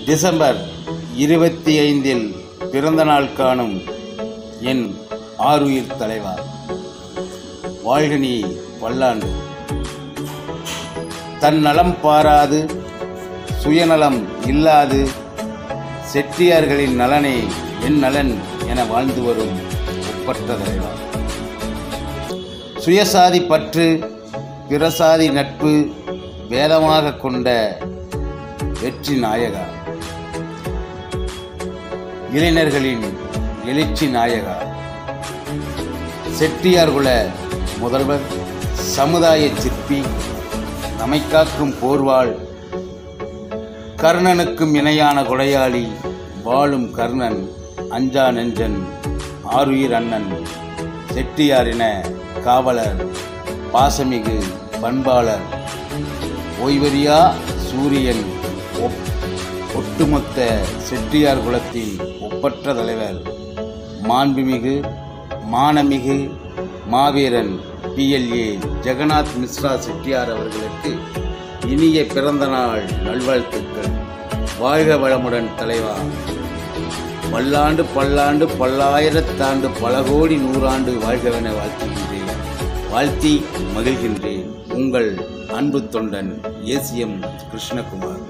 December இருபத்தி ஐந்தில் பிறந்த நாள் காணும் என் ஆருயிர் தலைவா வாழ்க நீ பல்லாண்டு தன் நலம் பாராது சுயநலம் இல்லாது செட்டியார்களின் நலனே என் நலன் என வாழ்ந்து வரும் ஒப்பற்ற தலைவா சுயசாதி பற்று பிறசாதி நட்பு வேதமாக கொண்ட வெற்றி நாயகா இளைஞர்களின் எழுச்சி நாயகா செட்டியார்குல முதல்வர் சமுதாய சிற்பி நமைக்காக்கும் போர்வாள் கர்ணனுக்கும் இணையான கொடையாளி வாழும் கர்ணன் அஞ்சா நெஞ்சன் ஆருயிர் அண்ணன் செட்டியாரின காவலர் பாசமிகு பண்பாளர் ஓய்வறியா சூரியன் ஒப்- ஒட்டுமொத்த செட்டியார் குலத்தின் ஒப்பற்ற தலைவர் மாண்புமிகு மானமிகு மாவீரன் பிஎல்ஏ ஜெகநாத் மிஸ்ரா செட்டியார் அவர்களுக்கு இனிய பிறந்த நாள் நல்வாழ்த்துக்கள் வாழ்க வளமுடன் தலைவா பல்லாண்டு பல்லாண்டு பல்லாயிரத்தாண்டு பல கோடி நூறாண்டு வாழ்கவென வாழ்த்துகின்றேன் வாழ்த்தி மகிழ்கின்றேன் உங்கள் அன்பு தொண்டன் ஏசிஎம் கிருஷ்ணகுமார்